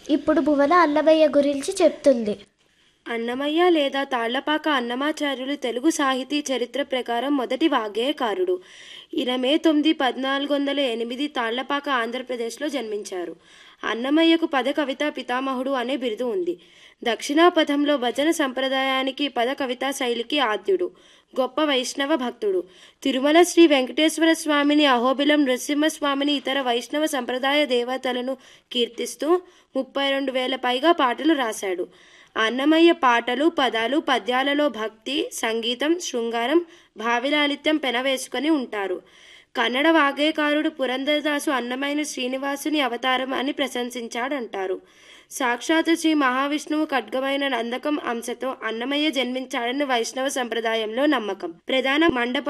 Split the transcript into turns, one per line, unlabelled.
ఇప్పుడు భువన అన్నమయ్య గురించి చెప్తుంది
అన్నమయ్య లేదా తాళ్లపాక అన్నమాచార్యులు తెలుగు సాహితీ చరిత్ర ప్రకారం మొదటి వాగ్గేయకారుడు ఈయన మే తొమ్మిది పద్నాలుగు వందల ఎనిమిది తాళ్లపాక ఆంధ్రప్రదేశ్లో జన్మించారు అన్నమయ్యకు పద కవితా పితామహుడు అనే బిరుదు ఉంది దక్షిణాపథంలో భజన సంప్రదాయానికి పద కవితా శైలికి ఆద్యుడు గొప్ప వైష్ణవ భక్తుడు తిరుమల శ్రీ వెంకటేశ్వర స్వామిని అహోబిలం నృసింహస్వామిని ఇతర వైష్ణవ సంప్రదాయ దేవతలను కీర్తిస్తూ ముప్పై రెండు వేల పైగా పాటలు రాశాడు అన్నమయ్య పాటలు పదాలు పద్యాలలో భక్తి సంగీతం శృంగారం భావిలాలిత్యం పెనవేసుకొని ఉంటారు కన్నడ వాగ్గేయకారుడు పురంధరదాసు అన్నమైన శ్రీనివాసుని అవతారం అని ప్రశంసించాడంటారు సాక్షాత్ శ్రీ మహావిష్ణువు ఖడ్గమైన నందకం అంశతో అన్నమయ్య జన్మించాడని వైష్ణవ సంప్రదాయంలో నమ్మకం ప్రధాన మండప